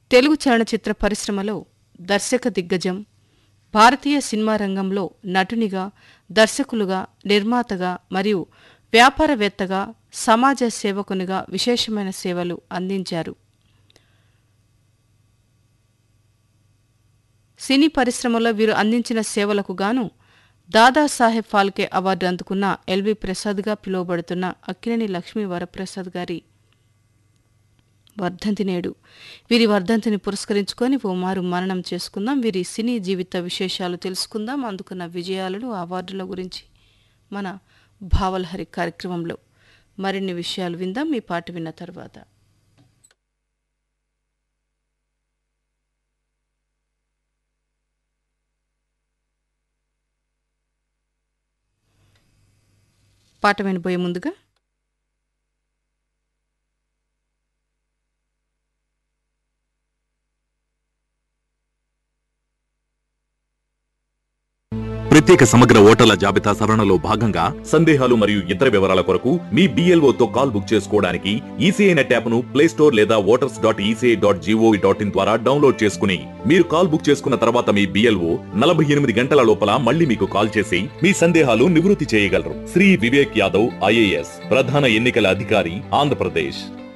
తెలుగు చలనచిత్ర పరిశ్రమలో దర్శక దిగ్గజం భారతీయ సినిమా రంగంలో నటునిగా దర్శకులుగా నిర్మాతగా మరియు వ్యాపారవేత్తగా సమాజ సేవకునిగా విశేషమైన సేవలు అందించారు సినీ పరిశ్రమలో వీరు అందించిన సేవలకు గాను దాదాసాహెబ్ ఫాల్కే అవార్డు అందుకున్న ఎల్వి ప్రసాద్గా పిలువబడుతున్న అక్కినేని లక్ష్మీ వరప్రసాద్ గారి వర్ధంతి నేడు వీరి వర్ధంతిని పురస్కరించుకొని ఓ మారు మననం చేసుకుందాం వీరి సినీ జీవిత విశేషాలు తెలుసుకుందాం అందుకున్న విజయాలను అవార్డుల గురించి మన భావలహరి కార్యక్రమంలో మరిన్ని విషయాలు విందాం మీ పాట విన్న తర్వాత పాట వినబోయే ముందుగా ప్రత్యేక సమగ్ర ఓటర్ల జాబితా సవరణలో భాగంగా సందేహాలు మరియు ఇతర వివరాల కొరకు మీ BLO తో కాల్ బుక్ చేసుకోవడానికి ఈసీఐ నెట్ యాప్ ను ప్లే స్టోర్ లేదా voters dot ECI dot GOV dot in ద్వారా డౌన్లోడ్ చేసుకుని మీరు కాల్ బుక్ చేసుకున్న తర్వాత మీ బిఎల్ఓ నలభై ఎనిమిది గంటల లోపల మళ్ళీ మీకు కాల్ చేసి మీ సందేహాలు నివృత్తి చేయగలరు శ్రీ వివేక్ యాదవ్ ఐఏఎస్ ప్రధాన ఎన్నికల అధికారి ఆంధ్రప్రదేశ్